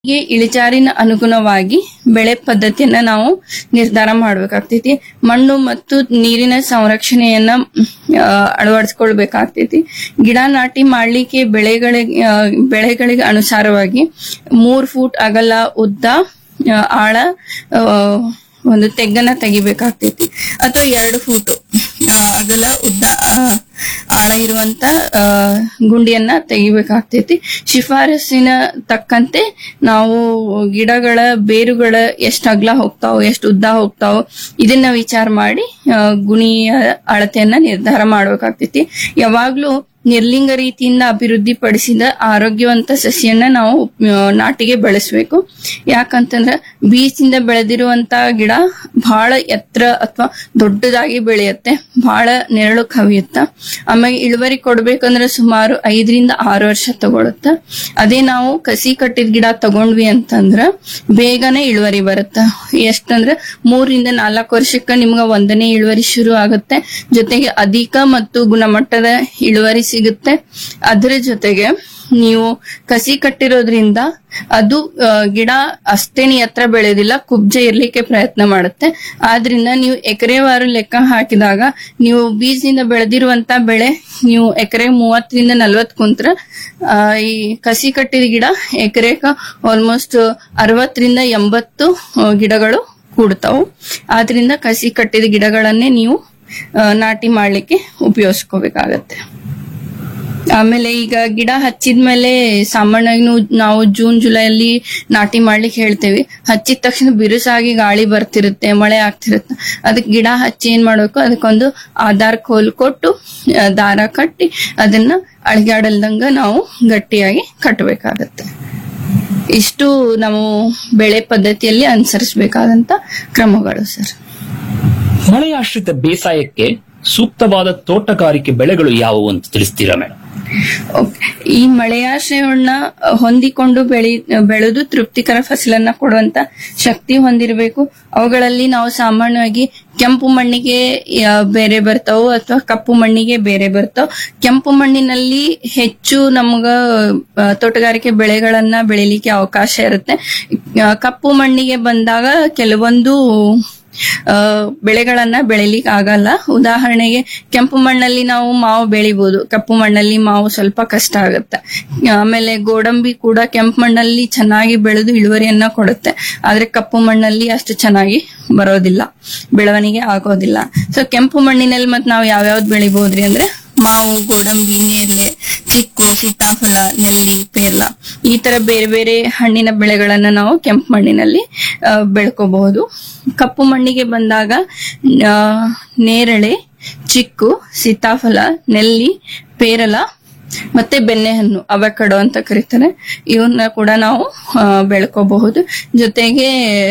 ಗೆ ಇಳಿಜಾರಿನ ಅನುಗುಣವಾಗಿ ಬೆಳೆ ಪದ್ಧತಿಯನ್ನ ನಾವು ನಿರ್ಧಾರ ಮಾಡ್ಬೇಕಾಗ್ತೈತಿ ಮಣ್ಣು ಮತ್ತು ನೀರಿನ ಸಂರಕ್ಷಣೆಯನ್ನ ಆ, ಅಳವಡಿಸ್ಕೊಳ್ಬೇಕಾಗ್ತೈತಿ ಗಿಡ ನಾಟಿ ಮಾಡ್ಲಿಕ್ಕೆ ಬೆಳೆಗಳಿಗೆ ಆ, ಬೆಳೆಗಳಿಗೆ ಅನುಸಾರವಾಗಿ ಮೂರ್ ಫೂಟ್ ಅಗಲ ಉದ್ದ ಆ, ಆಳ ಆ, ಒಂದು ತೆಗ್ಗನ್ನ ತೆಗಿಬೇಕಾಗ್ತೈತಿ ಅಥವಾ ಎರಡು ಫೂಟ್ ಅಗಲ ಉದ್ದ ಆ, ಆಳ ಇರುವಂತ ಆ, ಗುಂಡಿಯನ್ನ ತೆಗಿಬೇಕಾಗ್ತೈತಿ ಶಿಫಾರಸ್ಸಿನ ತಕ್ಕಂತೆ ನಾವು ಗಿಡಗಳ ಬೇರುಗಳ ಎಷ್ಟು ಅಗಲ ಹೋಗ್ತಾವ ಎಷ್ಟು ಉದ್ದ ಹೋಗ್ತಾವ ಇದನ್ನ ವಿಚಾರ ಮಾಡಿ ಆ, ಗುಣಿಯ ಅಳತೆಯನ್ನ ನಿರ್ಧಾರ ಮಾಡ್ಬೇಕಾಗ್ತೈತಿ ಯಾವಾಗ್ಲೂ ನಿರ್ಲಿಂಗ ರೀತಿಯಿಂದ ಅಭಿವೃದ್ಧಿ ಪಡಿಸಿದ ಆರೋಗ್ಯವಂತ ಸಸಿಯನ್ನ ನಾವು ಆ, ನಾಟಿಗೆ ಬೆಳೆಸಬೇಕು ಯಾಕಂತಂದ್ರ ಬೀಜದಿಂದ ಬೆಳೆದಿರುವಂತ ಗಿಡ ಬಹಳ ಎತ್ತರ ಅಥವಾ ದೊಡ್ಡದಾಗಿ ಬೆಳೆಯುತ್ತೆ ಬಹಳ ನೆರಳು ಕವಿಯುತ್ತ ಆಮೇಲೆ ಇಳುವರಿ ಕೊಡ್ಬೇಕಂದ್ರೆ ಸುಮಾರು ಐದರಿಂದ ಆರು ವರ್ಷ ತಗೊಳುತ್ತ ಅದೇ ನಾವು ಕಸಿ ಕಟ್ಟಿದ ಗಿಡ ತಗೊಂಡ್ವಿ ಅಂತಂದ್ರ ಬೇಗನೆ ಇಳುವರಿ ಬರುತ್ತ ಎಷ್ಟಂದ್ರ ಮೂರಿಂದ ನಾಲ್ಕು ವರ್ಷಕ್ಕ ನಿಮ್ಗ ಒಂದನೇ ಇಳುವರಿ ಶುರು ಆಗುತ್ತೆ ಜೊತೆಗೆ ಅಧಿಕ ಮತ್ತು ಗುಣಮಟ್ಟದ ಇಳುವರಿ ಸಿಗುತ್ತೆ ಅದರ ಜೊತೆಗೆ ನೀವು ಕಸಿ ಕಟ್ಟಿರೋದ್ರಿಂದ ಅದು ಆ, ಗಿಡ ಅಷ್ಟೇನಿ ಎತ್ತರ ಬೆಳೆಯೋದಿಲ್ಲ ಕುಬ್ಜೆ ಇರ್ಲಿಕ್ಕೆ ಪ್ರಯತ್ನ ಮಾಡುತ್ತೆ ಆದ್ರಿಂದ ನೀವು ಎಕರೆವಾರು ಲೆಕ್ಕ ಹಾಕಿದಾಗ ನೀವು ಬೀಜದಿಂದ ಬೆಳೆದಿರುವಂತ ಬೆಳೆ ನೀವು ಎಕರೆ ಮೂವತ್ತರಿಂದ ನಲ್ವತ್ ಕುಂತ್ರ ಆ, ಈ ಕಸಿ ಕಟ್ಟಿದ ಗಿಡ ಎಕರೆಕ ಆಲ್ಮೋಸ್ಟ್ ಅರವತ್ತರಿಂದ ಎಂಬತ್ತು ಆ, ಗಿಡಗಳು ಕೂಡ್ತಾವು ಆದ್ರಿಂದ ಕಸಿ ಕಟ್ಟಿದ ಗಿಡಗಳನ್ನೇ ನೀವು ಆ, ನಾಟಿ ಮಾಡ್ಲಿಕ್ಕೆ ಉಪಯೋಗಿಸ್ಕೋಬೇಕಾಗತ್ತೆ ಆಮೇಲೆ ಈಗ ಗಿಡ ಹಚ್ಚಿದ್ಮೇಲೆ ಸಾಮಾನ್ಯವಾಗಿ ನಾವು- ನಾವು ಜೂನ್ ಜುಲೈಯಲ್ಲಿ ನಾಟಿ ಮಾಡ್ಲಿಕ್ಕೆ ಹೇಳ್ತೇವೆ ಹಚ್ಚಿದ ತಕ್ಷಣ ಬಿರುಸಾಗಿ ಗಾಳಿ ಬರ್ತಿರುತ್ತೆ ಮಳೆ ಆಗ್ತಿರುತ್ತೆ ಅದಕ್ಕೆ ಗಿಡ ಹಚ್ಚಿ ಏನ್ ಮಾಡ್ಬೇಕು ಅದಕ್ಕೊಂದು ಆಧಾರ್ ಕೋಲ್ ಕೊಟ್ಟು ಆ, ದಾರ ಕಟ್ಟಿ ಅದನ್ನ ಅಳಿಗಾಡಲ್ದಂಗ ನಾವು ಗಟ್ಟಿಯಾಗಿ ಕಟ್ಟಬೇಕಾಗತ್ತೆ ಇಷ್ಟು ನಾವು ಬೆಳೆ ಪದ್ಧತಿಯಲ್ಲಿ ಅನುಸರಿಸಬೇಕಾದಂತ ಕ್ರಮಗಳು ಸರ್ ಮಳೆಯಾಶ್ರಿತ ಬೇಸಾಯಕ್ಕೆ ಸೂಕ್ತವಾದ ತೋಟಗಾರಿಕೆ ಬೆಳೆಗಳು ಯಾವುವು ಅಂತ ತಿಳಿಸ್ತೀರಾ ಮೇಡಮ್ ಓಕೆ. ಈ ಮಳೆಯಾಶ್ರಯವನ್ನ ಹೊಂದಿಕೊಂಡು ಬೆಳಿ ಬೆಳೆದು ತೃಪ್ತಿಕರ ಫಸಲನ್ನ ಕೊಡುವಂತ ಶಕ್ತಿ ಹೊಂದಿರಬೇಕು ಅವುಗಳಲ್ಲಿ ನಾವು ಸಾಮಾನ್ಯವಾಗಿ ಕೆಂಪು ಮಣ್ಣಿಗೆ ಆ, ಬೇರೆ ಬರ್ತಾವು ಅಥವಾ ಕಪ್ಪು ಮಣ್ಣಿಗೆ ಬೇರೆ ಬರ್ತಾವ ಕೆಂಪು ಮಣ್ಣಿನಲ್ಲಿ ಹೆಚ್ಚು ನಮ್ಗ ಆ, ತೋಟಗಾರಿಕೆ ಬೆಳೆಗಳನ್ನ ಬೆಳಿಲಿಕ್ಕೆ ಅವಕಾಶ ಇರುತ್ತೆ ಆ, ಕಪ್ಪು ಮಣ್ಣಿಗೆ ಬಂದಾಗ ಕೆಲವೊಂದು ಆ, ಬೆಳೆಗಳನ್ನ ಬೆಳಿಲಿಕ್ಕೆ ಆಗಲ್ಲ ಉದಾಹರಣೆಗೆ ಕೆಂಪು ಮಣ್ಣಲ್ಲಿ ನಾವು ಮಾವು ಬೆಳಿಬಹುದು ಕಪ್ಪು ಮಣ್ಣಲ್ಲಿ ಮಾವು ಸ್ವಲ್ಪ ಕಷ್ಟ ಆಗುತ್ತೆ ಆಮೇಲೆ ಗೋಡಂಬಿ ಕೂಡ ಕೆಂಪು ಮಣ್ಣಲ್ಲಿ ಚೆನ್ನಾಗಿ ಬೆಳೆದು ಇಳುವರಿಯನ್ನ ಕೊಡುತ್ತೆ ಆದ್ರೆ ಕಪ್ಪು ಮಣ್ಣಲ್ಲಿ ಅಷ್ಟು ಚೆನ್ನಾಗಿ ಬರೋದಿಲ್ಲ ಬೆಳವಣಿಗೆ ಆಗೋದಿಲ್ಲ ಸೊ ಕೆಂಪು ಮಣ್ಣಿನಲ್ಲಿ ಮತ್ ನಾವು ಯಾವ್ಯಾವ್ದು ಬೆಳಿಬಹುದ್ರಿ ಅಂದ್ರೆ ಮಾವು ಗೋಡಂಬಿ ನೇರಳೆ ಚಿಕ್ಕು ಸೀತಾಫಲ ನೆಲ್ಲಿ ಪೇರ್ಲ ಈ ತರ ಬೇರೆ ಬೇರೆ ಹಣ್ಣಿನ ಬೆಳೆಗಳನ್ನ ನಾವು ಕೆಂಪು ಮಣ್ಣಿನಲ್ಲಿ ಆ, ಬೆಳ್ಕೋಬಹುದು ಕಪ್ಪು ಮಣ್ಣಿಗೆ ಬಂದಾಗ ಆ, ನೇರಳೆ ಚಿಕ್ಕು ಸೀತಾಫಲ ನೆಲ್ಲಿ ಪೇರಲ ಮತ್ತೆ ಬೆಣ್ಣೆಹಣ್ಣು ಅವಕಡೋ ಅಂತ ಕರೀತಾರೆ ಇವನ್ನ ಕೂಡ ನಾವು ಆ, ಬೆಳ್ಕೋಬಹುದು ಜೊತೆಗೆ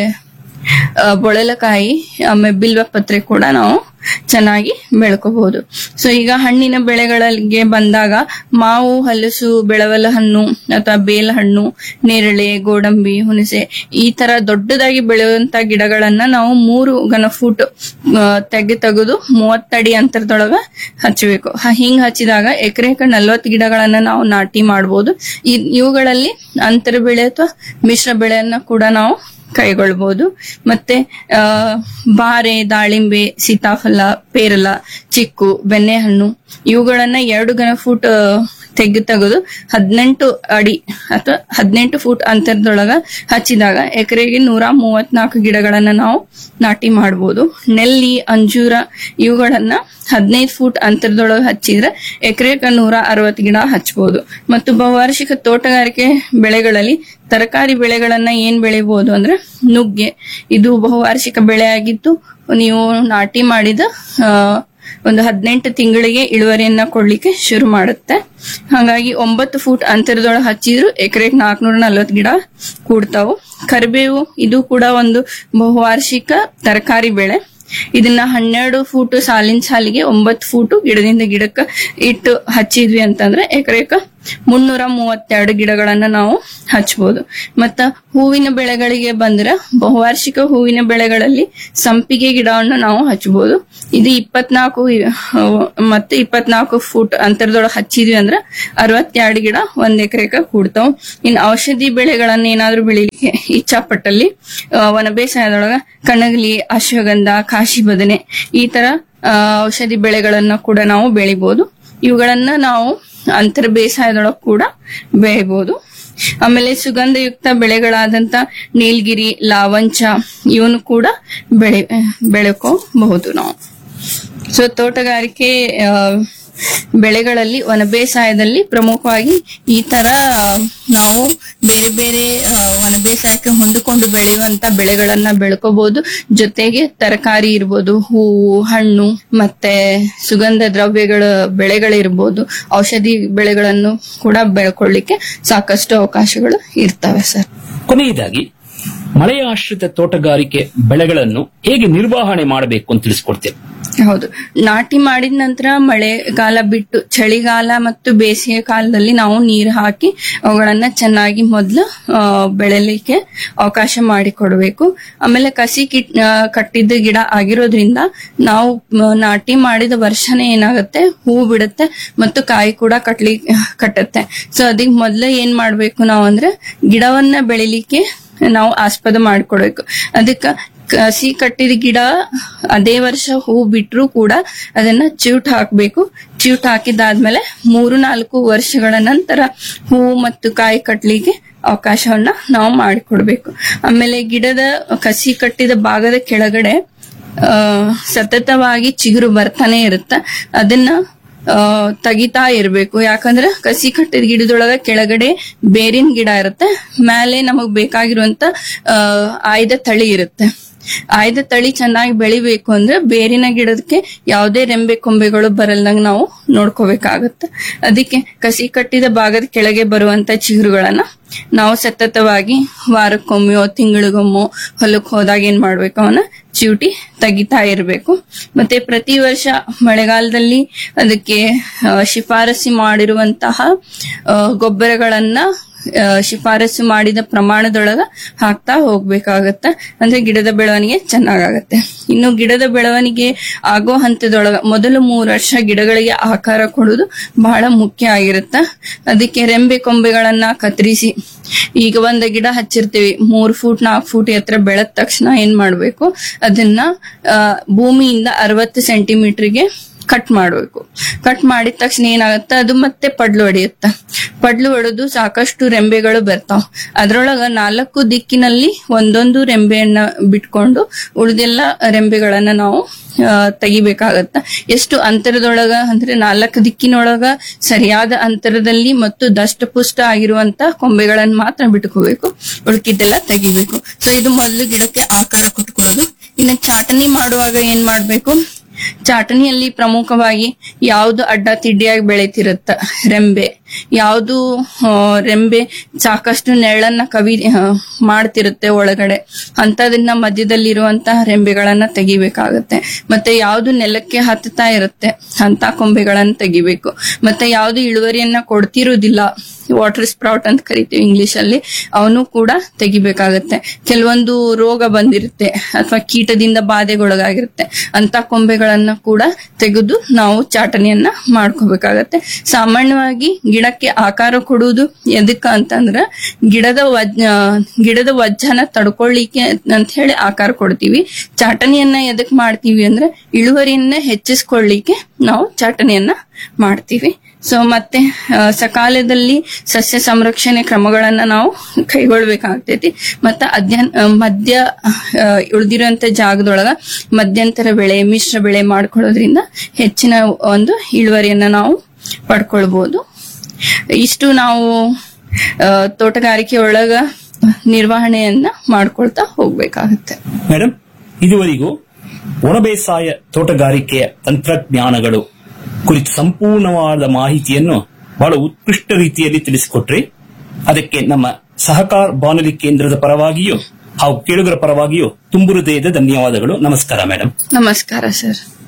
ಆ, ಬೊಳಲಕಾಯಿ ಆಮೇಲೆ ಬಿಲ್ವ ಪತ್ರೆ ಕೂಡ ನಾವು ಚೆನ್ನಾಗಿ ಬೆಳ್ಕೋಬಹುದು ಸೊ ಈಗ ಹಣ್ಣಿನ ಬೆಳೆಗಳಿಗೆ ಬಂದಾಗ ಮಾವು ಹಲಸು ಬೆಳವಲ ಹಣ್ಣು ಅಥವಾ ಬೇಲ ಹಣ್ಣು ನೇರಳೆ ಗೋಡಂಬಿ ಹುಣಸೆ ಈ ತರ ದೊಡ್ಡದಾಗಿ ಬೆಳೆಯುವಂತ ಗಿಡಗಳನ್ನ ನಾವು ಮೂರು ಘನ ಫೂಟ್ ತೆಗೆ ತೆಗೆದು ಮೂವತ್ತಡಿ ಅಂತರದೊಳಗ ಹಚ್ಚಬೇಕು ಹ- ಹಿಂಗ್ ಹಚ್ಚಿದಾಗ ಎಕರೆಕ ನಲ್ವತ್ತು ಗಿಡಗಳನ್ನ ನಾವು ನಾಟಿ ಮಾಡಬಹುದು ಇವುಗಳಲ್ಲಿ ಅಂತರ ಬೆಳೆ ಅಥವಾ ಮಿಶ್ರ ಬೆಳೆಯನ್ನ ಕೂಡ ನಾವು ಕೈಗೊಳ್ಬಹುದು ಮತ್ತೆ ಆ ಬಾರೆ ದಾಳಿಂಬೆ ಸೀತಾಫಲ ಪೇರಲ ಚಿಕ್ಕು ಬೆಣ್ಣೆಹಣ್ಣು ಇವುಗಳನ್ನ ಎರಡು ಘನ ಫೂಟ್ ಆ, ತೆಗೆದು ತೆಗೆದು ಹದಿನೆಂಟು ಅಡಿ ಅಥವಾ ಹದಿನೆಂಟು ಫೂಟ್ ಅಂತರದೊಳಗ ಹಚ್ಚಿದಾಗ ಎಕರೆಗೆ ನೂರ ಮೂವತ್ನಾಲ್ಕು ಗಿಡಗಳನ್ನ ನಾವು ನಾಟಿ ಮಾಡಬಹುದು ನೆಲ್ಲಿ ಅಂಜೂರ ಇವುಗಳನ್ನ ಹದಿನೈದು ಫೂಟ್ ಅಂತರದೊಳಗೆ ಹಚ್ಚಿದ್ರೆ ಎಕರೆಕ ನೂರ ಅರವತ್ತು ಗಿಡ ಹಚ್ಬಹುದು ಮತ್ತು ಬಹುವಾರ್ಷಿಕ ತೋಟಗಾರಿಕೆ ಬೆಳೆಗಳಲ್ಲಿ ತರಕಾರಿ ಬೆಳೆಗಳನ್ನ ಏನ್ ಬೆಳಿಬಹುದು ಅಂದ್ರೆ ನುಗ್ಗೆ ಇದು ಬಹುವಾರ್ಷಿಕ ಬೆಳೆ ಆಗಿದ್ದು ನೀವು ನಾಟಿ ಮಾಡಿದ ಆ, ಒಂದು ಹದಿನೆಂಟು ತಿಂಗಳಿಗೆ ಇಳುವರಿಯನ್ನ ಕೊಡ್ಲಿಕ್ಕೆ ಶುರು ಮಾಡುತ್ತೆ ಹಾಗಾಗಿ ಒಂಬತ್ತು ಫೂಟ್ ಅಂತರದೊಳಗೆ ಹಚ್ಚಿದ್ರು ಎಕರೆಗೆ ನಾಲ್ಕನೂರ ನಲ್ವತ್ತು ಗಿಡ ಕೂಡ್ತಾವು ಕರಿಬೇವು ಇದು ಕೂಡ ಒಂದು ಬಹುವಾರ್ಷಿಕ ತರಕಾರಿ ಬೆಳೆ ಇದನ್ನ ಹನ್ನೆರಡು ಫೂಟ್ ಸಾಲಿನ ಸಾಲಿಗೆ ಒಂಬತ್ತು ಫೂಟ್ ಗಿಡದಿಂದ ಗಿಡಕ್ಕ ಇಟ್ಟು ಹಚ್ಚಿದ್ವಿ ಅಂತಂದ್ರೆ ಎಕರೆಕ ಮುನ್ನೂರ ಮೂವತ್ತೆರಡು ಗಿಡಗಳನ್ನ ನಾವು ಹಚ್ಬೋದು ಮತ್ತ ಹೂವಿನ ಬೆಳೆಗಳಿಗೆ ಬಂದ್ರೆ ಬಹುವಾರ್ಷಿಕ ಹೂವಿನ ಬೆಳೆಗಳಲ್ಲಿ ಸಂಪಿಗೆ ಗಿಡವನ್ನು ನಾವು ಹಚ್ಬೋದು ಇದು ಇಪ್ಪತ್ನಾಲ್ಕು ಮತ್ತೆ ಇಪ್ಪತ್ನಾಲ್ಕು ಫೂಟ್ ಅಂತರದೊಳಗೆ ಹಚ್ಚಿದ್ವಿ ಅಂದ್ರೆ ಅರವತ್ತೆರಡು ಗಿಡ ಒಂದ್ ಎಕರೆಗೆ ಕೂಡ್ತಾವ ಇನ್ ಔಷಧಿ ಬೆಳೆಗಳನ್ನ ಏನಾದ್ರೂ ಬೆಳಿಲಿಕ್ಕೆ ಇಚ್ಛಾಪಟ್ಟಲ್ಲಿ ಆ, ವನ ಬೇಸಾಯದೊಳಗ ಕಣಗಲಿ ಅಶ್ವಗಂಧ ಕಾಶಿ ಬದನೆ ಈ ತರ ಆ, ಔಷಧಿ ಬೆಳೆಗಳನ್ನ ಕೂಡ ನಾವು ಬೆಳಿಬಹುದು ಇವುಗಳನ್ನ ನಾವು ಅಂತರ ಬೇಸಾಯದೊಳಗೆ ಕೂಡ ಬೆಳಿಬಹುದು ಆಮೇಲೆ ಸುಗಂಧಯುಕ್ತ ಬೆಳೆಗಳಾದಂತ ನೀಲಗಿರಿ ಲಾವಂಚ ಇವನು ಕೂಡ ಬೆಳೆ ಬೆಳಕೋಬಹುದು ನಾವು ಸೊ ತೋಟಗಾರಿಕೆ ಆ, ಬೆಳೆಗಳಲ್ಲಿ ವನ ಬೇಸಾಯದಲ್ಲಿ ಪ್ರಮುಖವಾಗಿ ಈ ತರ ಆ, ನಾವು ಬೇರೆ ಬೇರೆ ಆ, ವನ ಬೇಸಾಯಕ್ಕೆ ಹೊಂದಿಕೊಂಡು ಬೆಳೆಯುವಂತ ಬೆಳೆಗಳನ್ನ ಬೆಳ್ಕೋಬಹುದು ಜೊತೆಗೆ ತರಕಾರಿ ಇರ್ಬೋದು ಹೂವು ಹಣ್ಣು ಮತ್ತೆ ಸುಗಂಧ ದ್ರವ್ಯಗಳ ಬೆಳೆಗಳಿರ್ಬೋದು ಔಷಧಿ ಬೆಳೆಗಳನ್ನು ಕೂಡ ಬೆಳ್ಕೊಳ್ಳಿಕ್ಕೆ ಸಾಕಷ್ಟು ಅವಕಾಶಗಳು ಇರ್ತವೆ ಸರ್ ಕೊನೆಯದಾಗಿ ಮಳೆಯಾಶ್ರಿತ ತೋಟಗಾರಿಕೆ ಬೆಳೆಗಳನ್ನು ಹೇಗೆ ನಿರ್ವಹಣೆ ಮಾಡಬೇಕು ಅಂತ ತಿಳಿಸ್ಕೊಡ್ತೇವೆ ಹೌದು ನಾಟಿ ಮಾಡಿದ ನಂತರ ಮಳೆಗಾಲ ಬಿಟ್ಟು ಚಳಿಗಾಲ ಮತ್ತು ಬೇಸಿಗೆ ಕಾಲದಲ್ಲಿ ನಾವು ನೀರು ಹಾಕಿ ಅವುಗಳನ್ನ ಚೆನ್ನಾಗಿ ಮೊದಲು ಬೆಳೆಯಲಿಕ್ಕೆ ಅವಕಾಶ ಮಾಡಿಕೊಡ್ಬೇಕು ಆಮೇಲೆ ಕಸಿ ಕಿಟ್ ಆ, ಕಟ್ಟಿದ್ದ ಗಿಡ ಆಗಿರೋದ್ರಿಂದ ನಾವು ಮ, ನಾಟಿ ಮಾಡಿದ ವರ್ಷನೇ ಏನಾಗುತ್ತೆ ಹೂ ಬಿಡುತ್ತೆ ಮತ್ತು ಕಾಯಿ ಕೂಡ ಕಟ್ಲಿ ಕಟ್ಟುತ್ತೆ ಸೊ ಅದಕ್ಕೆ ಮೊದಲು ಏನ್ ಮಾಡ್ಬೇಕು ನಾವು ಅಂದ್ರೆ ಗಿಡವನ್ನ ಬೆಳಿಲಿಕ್ಕೆ ನಾವು ಆಸ್ಪದ ಮಾಡ್ಕೊಡ್ಬೇಕು ಅದಕ್ಕೆ ಕಸಿ ಕಟ್ಟಿದ ಗಿಡ ಅದೇ ವರ್ಷ ಹೂ ಬಿಟ್ರು ಕೂಡ ಅದನ್ನ ಚಿವುಟ್ ಹಾಕ್ಬೇಕು ಚಿವುಟ್ ಹಾಕಿದಾದ್ಮೇಲೆ ಮೂರು ನಾಲ್ಕು ವರ್ಷಗಳ ನಂತರ ಹೂ ಮತ್ತು ಕಾಯಿ ಕಟ್ಲಿಕ್ಕೆ ಅವಕಾಶವನ್ನ ನಾವು ಮಾಡಿಕೊಡ್ಬೇಕು ಆಮೇಲೆ ಗಿಡದ ಕಸಿ ಕಟ್ಟಿದ ಭಾಗದ ಕೆಳಗಡೆ ಆ ಸತತವಾಗಿ ಚಿಗುರು ಬರ್ತಾನೆ ಇರುತ್ತೆ ಅದನ್ನ ಆ, ತೆಗಿತಾ ಇರ್ಬೇಕು ಯಾಕಂದ್ರೆ ಕಸಿ ಕಟ್ಟಿದ ಗಿಡದೊಳಗ ಕೆಳಗಡೆ ಬೇರಿನ ಗಿಡ ಇರುತ್ತೆ ಮೇಲೆ ನಮಗ್ ಬೇಕಾಗಿರುವಂತ ಆ, ಆಯ್ದ ತಳಿ ಇರುತ್ತೆ ಆಯ್ದ ತಳಿ ಚೆನ್ನಾಗಿ ಬೆಳಿಬೇಕು ಅಂದ್ರೆ ಬೇರಿನ ಗಿಡಕ್ಕೆ ಯಾವುದೇ ರೆಂಬೆ ಕೊಂಬೆಗಳು ಬರಲ್ದಂಗ ನಾವು ನೋಡ್ಕೋಬೇಕಾಗತ್ತೆ ಅದಕ್ಕೆ ಕಸಿ ಕಟ್ಟಿದ ಭಾಗದ ಕೆಳಗೆ ಬರುವಂತ ಚಿಗುರುಗಳನ್ನ ನಾವು ಸತತವಾಗಿ ವಾರಕ್ಕೊಮ್ಮೆಯೋ ತಿಂಗಳಿಗೊಮ್ಮೋ ಹೊಲಕ್ಕೆ ಹೋದಾಗ ಏನ್ ಮಾಡ್ಬೇಕು ಅವನ್ನ ಚಿವುಟಿ ತೆಗಿತಾ ಇರಬೇಕು ಮತ್ತೆ ಪ್ರತಿ ವರ್ಷ ಮಳೆಗಾಲದಲ್ಲಿ ಅದಕ್ಕೆ ಆ, ಶಿಫಾರಸು ಮಾಡಿರುವಂತಹ ಆ, ಗೊಬ್ಬರಗಳನ್ನ ಆ, ಶಿಫಾರಸು ಮಾಡಿದ ಪ್ರಮಾಣದೊಳಗ ಹಾಕ್ತಾ ಹೋಗ್ಬೇಕಾಗತ್ತ ಅಂದ್ರೆ ಗಿಡದ ಬೆಳವಣಿಗೆ ಚೆನ್ನಾಗಾಗತ್ತೆ ಇನ್ನು ಗಿಡದ ಬೆಳವಣಿಗೆ ಆಗೋ ಹಂತದೊಳಗ ಮೊದಲು ಮೂರು ವರ್ಷ ಗಿಡಗಳಿಗೆ ಆಕಾರ ಕೊಡುವುದು ಬಹಳ ಮುಖ್ಯ ಆಗಿರುತ್ತ ಅದಕ್ಕೆ ರೆಂಬೆ ಕೊಂಬೆಗಳನ್ನ ಕತ್ತರಿಸಿ ಈಗ ಒಂದು ಗಿಡ ಹಚ್ಚಿರ್ತೀವಿ ಮೂರ್ ಫೂಟ್ ನಾಲ್ಕು ಫೂಟ್ ಎತ್ತರ ಬೆಳೆದ ತಕ್ಷಣ ಏನ್ ಮಾಡ್ಬೇಕು ಅದನ್ನ ಆ, ಭೂಮಿಯಿಂದ ಅರವತ್ತು ಸೆಂಟಿಮೀಟರ್ಗೆ ಕಟ್ ಮಾಡಬೇಕು ಕಟ್ ಮಾಡಿದ ತಕ್ಷಣ ಏನಾಗುತ್ತೆ ಅದು ಮತ್ತೆ ಪಡ್ಲು ಹೊಡೆಯುತ್ತೆ ಪಡ್ಲು ಹೊಡೆದು ಸಾಕಷ್ಟು ರೆಂಬೆಗಳು ಬರ್ತಾವ ಅದ್ರೊಳಗ ನಾಲ್ಕು ದಿಕ್ಕಿನಲ್ಲಿ ಒಂದೊಂದು ರೆಂಬೆಯನ್ನ ಬಿಟ್ಕೊಂಡು ಉಳಿದೆಲ್ಲ ರೆಂಬೆಗಳನ್ನ ನಾವು ಆ, ತೆಗಿಬೇಕಾಗತ್ತ ಎಷ್ಟು ಅಂತರದೊಳಗ ಅಂದ್ರೆ ನಾಲ್ಕು ದಿಕ್ಕಿನೊಳಗ ಸರಿಯಾದ ಅಂತರದಲ್ಲಿ ಮತ್ತು ದಷ್ಟಪುಷ್ಟ ಆಗಿರುವಂತ ಕೊಂಬೆಗಳನ್ನ ಮಾತ್ರ ಬಿಟ್ಕೋಬೇಕು ಉಳ್ಕಿದ್ದೆಲ್ಲ ತೆಗಿಬೇಕು ಸೊ ಇದು ಮೊದಲು ಗಿಡಕ್ಕೆ ಆಕಾರ ಕೊಟ್ಕೊಳ್ಳೋದು ಇನ್ನು ಚಾಟನಿ ಮಾಡುವಾಗ ಏನ್ ಮಾಡ್ಬೇಕು ಚಾಟಣಿಯಲ್ಲಿ ಪ್ರಮುಖವಾಗಿ ಯಾವ್ದು ಅಡ್ಡ ತಿಡ್ಡಿಯಾಗಿ ಬೆಳೆತಿರುತ್ತ ರೆಂಬೆ ಯಾವ್ದು ಆ, ರೆಂಬೆ ಸಾಕಷ್ಟು ನೆರಳನ್ನ ಕವಿ ಆ, ಮಾಡ್ತಿರುತ್ತೆ ಒಳಗಡೆ ಅಂತದನ್ನ ಮಧ್ಯದಲ್ಲಿರುವಂತಹ ರೆಂಬೆಗಳನ್ನ ತೆಗಿಬೇಕಾಗತ್ತೆ ಮತ್ತೆ ಯಾವ್ದು ನೆಲಕ್ಕೆ ಹತ್ತುತ್ತಾ ಇರುತ್ತೆ ಅಂತ ಕೊಂಬೆಗಳನ್ನ ತೆಗಿಬೇಕು ಮತ್ತೆ ಯಾವ್ದು ಇಳುವರಿಯನ್ನ ಕೊಡ್ತಿರುವುದಿಲ್ಲ ವಾಟರ್ ಸ್ಪ್ರೌಟ್ ಅಂತ ಕರಿತೀವಿ ಇಂಗ್ಲಿಷ್ ಅಲ್ಲಿ ಅವನು ಕೂಡ ತೆಗಿಬೇಕಾಗತ್ತೆ ಕೆಲವೊಂದು ರೋಗ ಬಂದಿರುತ್ತೆ ಅಥವಾ ಕೀಟದಿಂದ ಬಾಧೆಗೊಳಗಾಗಿರುತ್ತೆ ಅಂತ ಕೊಂಬೆಗಳನ್ನ ಕೂಡ ತೆಗೆದು ನಾವು ಚಾಟನೆಯನ್ನ ಮಾಡ್ಕೋಬೇಕಾಗತ್ತೆ ಸಾಮಾನ್ಯವಾಗಿ ಗಿಡಕ್ಕೆ ಆಕಾರ ಕೊಡುವುದು ಎದಕ್ಕ ಅಂತಂದ್ರ ಗಿಡದ ವಜ್ ಆ, ಗಿಡದ ವಜ್ಜನ ತಡ್ಕೊಳ್ಳಿಕ್ಕೆ ಅಂತ ಹೇಳಿ ಆಕಾರ ಕೊಡ್ತೀವಿ ಚಾಟನೆಯನ್ನ ಎದಕ್ ಮಾಡ್ತೀವಿ ಅಂದ್ರೆ ಇಳುವರಿಯನ್ನ ಹೆಚ್ಚಿಸ್ಕೊಳ್ಳಿಕ್ಕೆ ನಾವು ಚಾಟನೆಯನ್ನ ಮಾಡ್ತೀವಿ ಸೊ ಮತ್ತೆ ಆ, ಸಕಾಲದಲ್ಲಿ ಸಸ್ಯ ಸಂರಕ್ಷಣೆ ಕ್ರಮಗಳನ್ನ ನಾವು ಕೈಗೊಳ್ಬೇಕಾಗ್ತೈತಿ ಮತ್ತ ಅಧ್ಯಯನ ಆ, ಮಧ್ಯ ಆ, ಉಳ್ದಿರೋಂತ ಜಾಗದೊಳಗ ಮಧ್ಯಂತರ ಬೆಳೆ ಮಿಶ್ರ ಬೆಳೆ ಮಾಡ್ಕೊಳ್ಳೋದ್ರಿಂದ ಹೆಚ್ಚಿನ ಒಂದು ಇಳುವರಿಯನ್ನ ನಾವು ಪಡ್ಕೊಳ್ಬಹುದು ಇಷ್ಟು ನಾವು ಆ, ತೋಟಗಾರಿಕೆ ಒಳಗ ನಿರ್ವಹಣೆಯನ್ನ ಮಾಡ್ಕೊಳ್ತಾ ಹೋಗ್ಬೇಕಾಗತ್ತೆ ಮೇಡಮ್ ಇದುವರೆಗೂ ಒಣ ಬೇಸಾಯ ತೋಟಗಾರಿಕೆಯ ತಂತ್ರಜ್ಞಾನಗಳು ಕುರಿತು ಸಂಪೂರ್ಣವಾದ ಮಾಹಿತಿಯನ್ನು ಬಹಳ ಉತ್ಕೃಷ್ಟ ರೀತಿಯಲ್ಲಿ ತಿಳಿಸಿಕೊಟ್ರಿ ಅದಕ್ಕೆ ನಮ್ಮ ಸಹಕಾರ ಬಾನುಲಿ ಕೇಂದ್ರದ ಪರವಾಗಿಯೂ ಹಾಗೂ ಕೇಳುಗರ ಪರವಾಗಿಯೂ ತುಂಬು ಹೃದಯದ ಧನ್ಯವಾದಗಳು ನಮಸ್ಕಾರ ಮೇಡಮ್ ನಮಸ್ಕಾರ ಸರ್